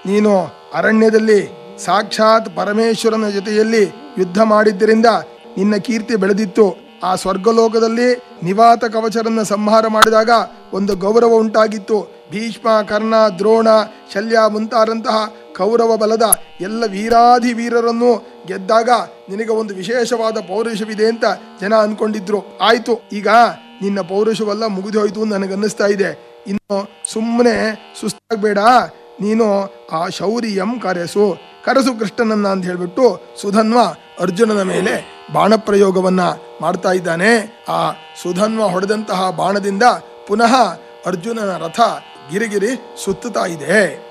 ನೀನು ಅರಣ್ಯದಲ್ಲಿ ಸಾಕ್ಷಾತ್ ಪರಮೇಶ್ವರನ ಜೊತೆಯಲ್ಲಿ ಯುದ್ಧ ಮಾಡಿದ್ದರಿಂದ ನಿನ್ನ ಕೀರ್ತಿ ಬೆಳೆದಿತ್ತು ಆ ಸ್ವರ್ಗಲೋಕದಲ್ಲಿ ನಿವಾತ ಕವಚರನ್ನ ಸಂಹಾರ ಮಾಡಿದಾಗ ಒಂದು ಗೌರವ ಉಂಟಾಗಿತ್ತು ಭೀಷ್ಮ ಕರ್ಣ ದ್ರೋಣ ಶಲ್ಯ ಮುಂತಾದಂತಹ ಕೌರವ ಬಲದ ಎಲ್ಲ ವೀರಾಧಿ ವೀರರನ್ನು ಗೆದ್ದಾಗ ನಿನಗೆ ಒಂದು ವಿಶೇಷವಾದ ಪೌರುಷವಿದೆ ಅಂತ ಜನ ಅನ್ಕೊಂಡಿದ್ರು ಆಯ್ತು ಈಗ ನಿನ್ನ ಪೌರುಷವೆಲ್ಲ ಮುಗಿದು ಹೋಯ್ತು ಅಂತ ನನಗನ್ನಿಸ್ತಾ ಇದೆ ಇನ್ನು ಸುಮ್ಮನೆ ಸುಸ್ತಾಗಬೇಡ ನೀನು ಆ ಶೌರ್ಯಂ ಕರೆಸು ಕರೆಸು ಕೃಷ್ಣನನ್ನ ಅಂತ ಹೇಳ್ಬಿಟ್ಟು ಸುಧನ್ವ ಅರ್ಜುನನ ಮೇಲೆ ಬಾಣ ಪ್ರಯೋಗವನ್ನ ಮಾಡ್ತಾ ಇದ್ದಾನೆ ಆ ಸುಧನ್ವ ಹೊಡೆದಂತಹ ಬಾಣದಿಂದ ಪುನಃ ಅರ್ಜುನನ ರಥ ಗಿರಿಗಿರಿ ಸುತ್ತುತ್ತಾ ಇದೆ